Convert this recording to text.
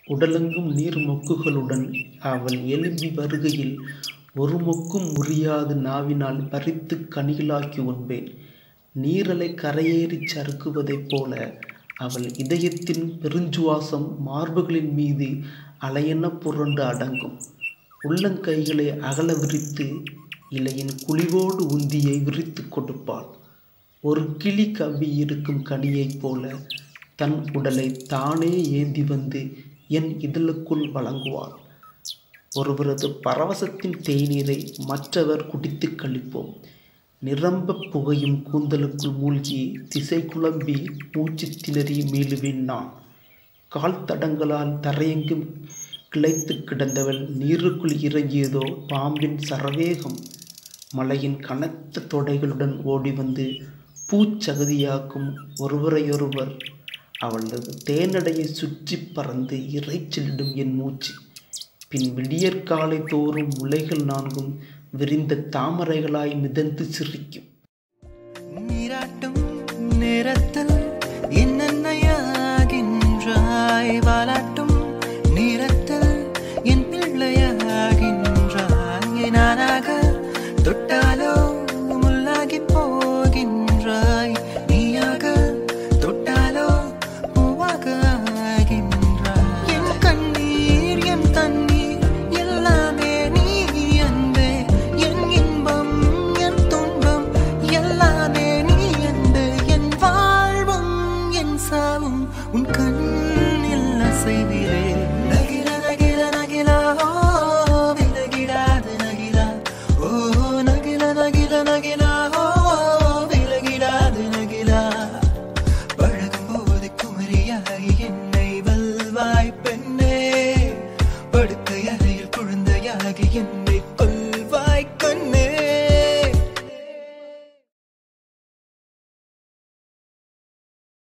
உடலெங்கும் நீர் மொக்குகளுடன் அவள் எழும்பி வருகையில் ஒரு மொக்கும் முறியாது நாவினால் பறித்துக் கனிகளாக்கி உண்பேன் நீரலை கரையேறிச் சறுக்குவதைப் போல அவள் இதயத்தின் பெருஞ்சுவாசம் மார்புகளின் மீது அலையென புரண்டு அடங்கும் உள்ளங்கைகளை அகல விரித்து இலையின் குழிவோடு உந்தியை விரித்து கொடுப்பாள் ஒரு கிளி கவ்வி இருக்கும் கனியைப் போல தன் உடலை தானே ஏந்தி வந்து என் இதழுக்குள் வழங்குவாள் ஒருவரது பரவசத்தின் தேநீரை மற்றவர் குடித்து கழிப்போம் நிரம்ப புகையும் கூந்தலுக்குள் மூழ்கி திசை குழம்பி மூச்சு திணறி மீளுவேன் நான் கால் தடங்களால் தரையெங்கும் கிளைத்து கிடந்தவள் நீருக்குள் இறங்கியதோ பாம்பின் சரவேகம் மலையின் கனத்த தொடைகளுடன் ஓடி வந்து பூச்சகதியாக்கும் ஒருவரையொருவர் அவளது தேனடையை சுற்றி பறந்து இறைச்சலிடும் என் மூச்சு பின் விடியற்காலை தோறும் முளைகள் நான்கும் விரிந்த தாமரைகளாய் மிதந்து சிரிக்கும் நீராட்டும் நேரத்தில் என்னென்னையாகின்றாய் வாலாட்டும் நேரத்தில் என் பிள்ளையாகின்றாய் நானாக தொட்டாலோ முள்ளாகி போகின்றாய் நீயாக தொட்டாலோ பூவாக ஆகின்றாய் என் கண்ணீர் என் தண்ணீர் எல்லாமே நீ அன்பே என் இன்பம் என் துன்பம் எல்லாமே நீ அன்பே என் வாழ்வும் என் சாவும் உன் கண்ணில் அசைவிலே நகில நகில நகிலா ஓ விலகிடாது நகிலா ஓ நகில நகில நகிலா ஓ விலகிடாது நகிலா பழகும் போது குமரியாகி என்னை வல்வாய் பெண்ணே படுக்கை அறையில் குழந்தையாகி என்னை